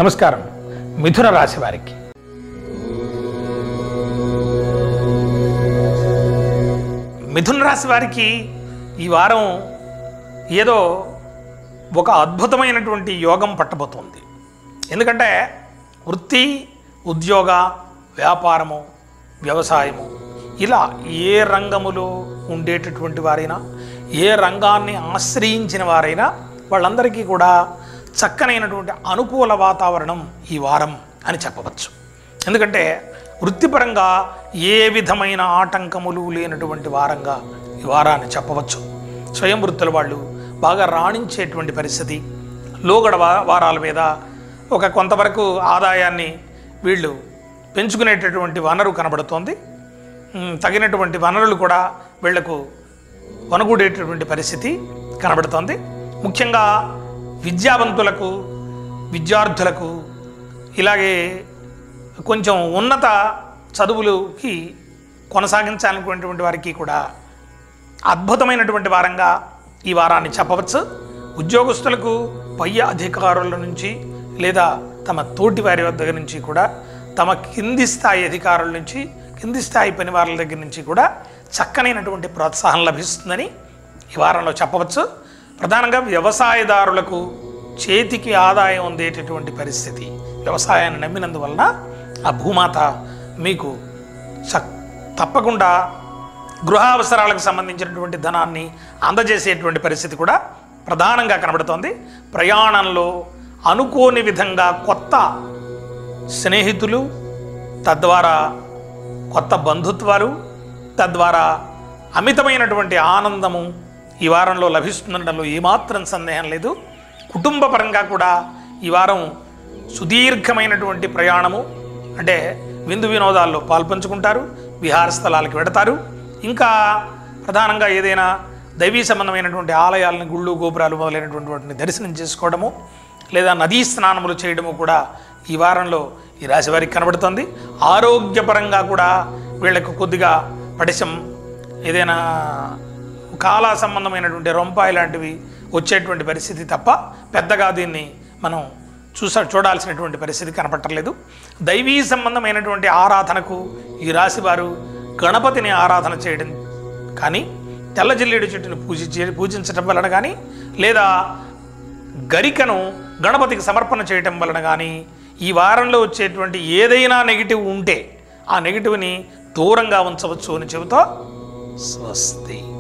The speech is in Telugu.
నమస్కారం మిథున రాశి వారికి మిథున రాశి వారికి ఈ వారం ఏదో ఒక అద్భుతమైనటువంటి యోగం పట్టబోతోంది ఎందుకంటే వృత్తి ఉద్యోగ వ్యాపారము వ్యవసాయము ఇలా ఏ రంగములో ఉండేటటువంటి వారైనా ఏ రంగాన్ని ఆశ్రయించిన వారైనా వాళ్ళందరికీ కూడా చక్కనైనటువంటి అనుకూల వాతావరణం ఈ వారం అని చెప్పవచ్చు ఎందుకంటే వృత్తిపరంగా ఏ విధమైన ఆటంకములు లేనటువంటి వారంగా ఈ వారాన్ని చెప్పవచ్చు స్వయం వృత్తుల వాళ్ళు బాగా రాణించేటువంటి పరిస్థితి లోగడ వా- వారాల మీద ఒక కొంతవరకు ఆదాయాన్ని వీళ్ళు పెంచుకునేటటువంటి వనరు కనబడుతోంది ఉమ్, తగినటువంటి వనరులు కూడా వీళ్లకు వనగూడేటటువంటి పరిస్థితి కనబడుతోంది ముఖ్యంగా విద్యావంతులకు విద్యార్థులకు ఇలాగే కొంచెం ఉన్నత చదువులకి కొనసాగించాలనుకునేటువంటి వారికి కూడా అద్భుతమైనటువంటి వారంగా ఈ వారాన్ని చెప్పవచ్చు ఉద్యోగస్తులకు పై అధికారుల నుంచి లేదా తమ తోటి వారి దగ్గర నుంచి కూడా తమ కింది స్థాయి అధికారుల నుంచి కింది స్థాయి పని వారి దగ్గర నుంచి కూడా చక్కనైనటువంటి ప్రోత్సాహం లభిస్తుందని ఈ వారంలో చెప్పవచ్చు ప్రధానంగా వ్యవసాయదారులకు చేతికి ఆదాయం అందేటటువంటి పరిస్థితి వ్యవసాయాన్ని నమ్మినందువలన ఆ భూమాత మీకు చక్ తప్పకుండా గృహ అవసరాలకు సంబంధించినటువంటి ధనాన్ని అందజేసేటువంటి పరిస్థితి కూడా ప్రధానంగా కనబడుతోంది ప్రయాణంలో అనుకోని విధంగా కొత్త స్నేహితులు తద్వారా కొత్త బంధుత్వాలు తద్వారా అమితమైనటువంటి ఆనందము ఈ వారంలో లభిస్తుండడంలో ఏమాత్రం సందేహం లేదు కుటుంబ పరంగా కూడా ఈ వారం సుదీర్ఘమైనటువంటి ప్రయాణము అంటే విందు వినోదాల్లో పాల్పంచుకుంటారు విహార స్థలాలకు వెడతారు ఇంకా ప్రధానంగా ఏదైనా దైవీ సంబంధమైనటువంటి ఆలయాలను గుళ్ళు గోపురాలు మొదలైనటువంటి వాటిని దర్శనం చేసుకోవడము లేదా నదీ స్నానములు చేయడము కూడా ఈ వారంలో ఈ రాశి వారికి కనబడుతుంది ఆరోగ్యపరంగా కూడా వీళ్ళకు కొద్దిగా పడిశం ఏదైనా కాల సంబంధమైనటువంటి రొంపాయి లాంటివి వచ్చేటువంటి పరిస్థితి తప్ప పెద్దగా దీన్ని మనం చూస చూడాల్సినటువంటి పరిస్థితి కనపట్టలేదు దైవీ సంబంధమైనటువంటి ఆరాధనకు ఈ రాశి వారు గణపతిని ఆరాధన చేయడం కానీ తెల్ల జిల్లేడు చెట్టును పూజించే పూజించడం వలన కానీ లేదా గరికను గణపతికి సమర్పణ చేయటం వలన కానీ ఈ వారంలో వచ్చేటువంటి ఏదైనా నెగిటివ్ ఉంటే ఆ నెగిటివ్ని దూరంగా ఉంచవచ్చు అని చెబుతా స్వస్తి